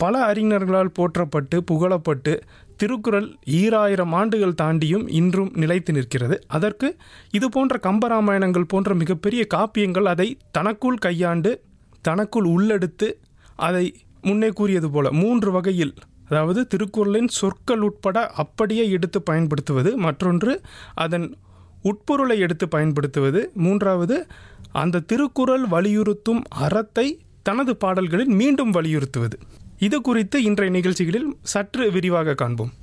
பல அறிஞர்களால் போற்றப்பட்டு புகழப்பட்டு திருக்குறள் ஈராயிரம் ஆண்டுகள் தாண்டியும் இன்றும் நிலைத்து நிற்கிறது அதற்கு இது போன்ற கம்பராமாயணங்கள் போன்ற மிகப்பெரிய காப்பியங்கள் அதை தனக்குள் கையாண்டு தனக்குள் உள்ளெடுத்து அதை முன்னே கூறியது போல மூன்று வகையில் அதாவது திருக்குறளின் சொற்கள் உட்பட அப்படியே எடுத்து பயன்படுத்துவது மற்றொன்று அதன் உட்பொருளை எடுத்து பயன்படுத்துவது மூன்றாவது அந்த திருக்குறள் வலியுறுத்தும் அறத்தை தனது பாடல்களில் மீண்டும் வலியுறுத்துவது இது குறித்து இன்றைய நிகழ்ச்சிகளில் சற்று விரிவாக காண்போம்